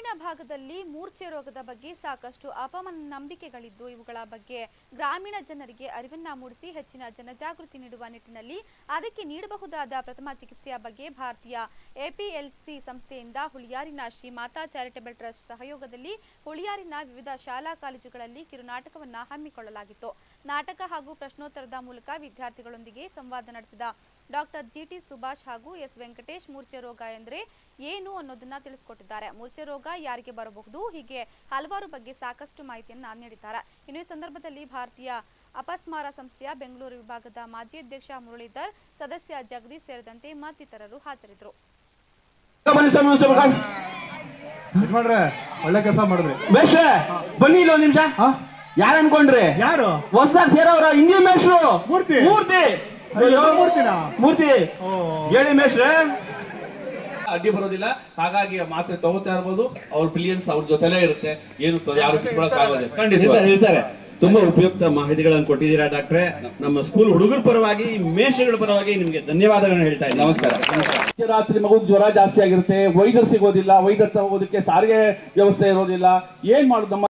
ಗ್ರಾಮೀಣ ಭಾಗದಲ್ಲಿ ಮೂರ್ಛೆ ರೋಗದ ಬಗ್ಗೆ ಸಾಕಷ್ಟು ಅಪನಂಬಿಕೆಗಳಿದ್ದು ಇವುಗಳ ಬಗ್ಗೆ ಗ್ರಾಮೀಣ ಜನರಿಗೆ ಅರಿವನ್ನ ಮೂಡಿಸಿ ಹೆಚ್ಚಿನ ಜನಜಾಗೃತಿ ನೀಡುವ ನಿಟ್ಟಿನಲ್ಲಿ ಅದಕ್ಕೆ ನೀಡಬಹುದಾದ ಪ್ರಥಮ ಚಿಕಿತ್ಸೆಯ ಬಗ್ಗೆ ಭಾರತೀಯ ಎಪಿಎಲ್ಸಿ ಸಂಸ್ಥೆಯಿಂದ ಹುಳಿಯಾರಿನ ಶ್ರೀ ಮಾತಾ ಚಾರಿಟಬಲ್ ಟ್ರಸ್ಟ್ ಸಹಯೋಗದಲ್ಲಿ ಹುಳಿಯಾರಿನ ವಿವಿಧ ಶಾಲಾ ಕಾಲೇಜುಗಳಲ್ಲಿ ಕಿರುನಾಟಕವನ್ನ ಹಮ್ಮಿಕೊಳ್ಳಲಾಗಿತ್ತು ನಾಟಕ ಹಾಗೂ ಪ್ರಶ್ನೋತ್ತರದ ಮೂಲಕ ವಿದ್ಯಾರ್ಥಿಗಳೊಂದಿಗೆ ಸಂವಾದ ನಡೆಸಿದ ಡಾಕ್ಟರ್ ಜಿಟಿ ಸುಭಾಷ್ ಹಾಗೂ ಎಸ್ ವೆಂಕಟೇಶ್ ಮೂರ್ಛೆ ರೋಗ ಎಂದರೆ ಏನು ಅನ್ನೋದನ್ನ ತಿಳಿಸ್ಕೊಟ್ಟಿದ್ದಾರೆ ಮೂರ್ಛೆ ರೋಗ ಯಾರಿಗೆ ಬರಬಹುದು ಹೀಗೆ ಹಲವಾರು ಬಗ್ಗೆ ಸಾಕಷ್ಟು ಮಾಹಿತಿಯನ್ನ ನೀಡಿದ್ದಾರೆ ಇನ್ನು ಈ ಸಂದರ್ಭದಲ್ಲಿ ಭಾರತೀಯ ಅಪಸ್ಮಾರ ಸಂಸ್ಥೆಯ ಬೆಂಗಳೂರು ವಿಭಾಗದ ಮಾಜಿ ಅಧ್ಯಕ್ಷ ಮುರಳೀಧರ್ ಸದಸ್ಯ ಜಗದೀಶ್ ಸೇರಿದಂತೆ ಮತ್ತಿತರರು ಹಾಜರಿದ್ದರು ಬನ್ನಿ ಸ್ವಾಮಿ ಒಂದ್ ಸ್ವಲ್ಪ ಕಾಣ್- ಯಜಮಾನ್ರೆ ಒಳ್ಳೆ ಕೆಲಸ ಮಾಡಿದ್ರಿ ಮೇಷ್ಟ್ರೆ ಬನ್ನಿ ಇಲ್ಲ ಒಂದ್ ನಿಮಿಷ ಹಾ ಯಾರು ಅನ್ಕೊಂಡ್ರಿ ಯಾರು ಹೊಸದಾಗಿ ಸೇರೋರ ಹಿಂದಿ ಮೇಷ್ಟ್ರು ಮೂರ್ತಿ. ಮೂರ್ತಿ ಅಯ್ಯೋ, ಮೂರ್ತಿನಾ? ಮೂರ್ತಿ ಓ ಹೇಳಿ ಮೇಷ್ಟ್ರೆ ಅಡ್ಡಿ ಬರೋದಿಲ್ಲ ಹಾಗಾಗಿ ಮಾತ್ರೆ ತಗೋತಾ ಇರ್ಬೋದು ಅವ್ರ ಬಿಲಿಯನ್ಸ್ ಅವ್ರ ಜೊತೆಲೇ ಇರುತ್ತೆ ಏನು ತ- ಯಾರು ಕಿತ್ಕೊಳಕ್ಕಾಗೋದಿಲ್ಲ ಖಂಡಿತ ಇರ್ತಾರೆ ಇರ್ತಾರೆ ತುಂಬಾ ಉಪಯುಕ್ತ ಮಾಹಿತಿಗಳನ್ನು ಕೊಟ್ಟಿದ್ದೀರಾ ಡಾಕ್ಟ್ರೆ ನಮ್ಮ ಸ್ಕೂಲ್ ಹುಡುಗರ ಪರವಾಗಿ ಮೇಷಗಳ ಪರವಾಗಿ ನಿಮ್ಗೆ ಧನ್ಯವಾದಗಳನ್ನ ಹೇಳ್ತಾ ಇದ್ದೀನಿ ನಮಸ್ಕಾರ ರಾತ್ರಿ ಮಗು ಜ್ವರ ಜಾಸ್ತಿ ಆಗಿರುತ್ತೆ ವೈದ್ಯರು ಸಿಗೋದಿಲ್ಲ ವೈದ್ಯರು ತಗೋದಕ್ಕೆ ಸಾರಿಗೆ ವ್ಯವಸ್ಥೆ ಇರೋದಿಲ್ಲ ಏನ್ ಮಾಡುದು ನಮ್ಮ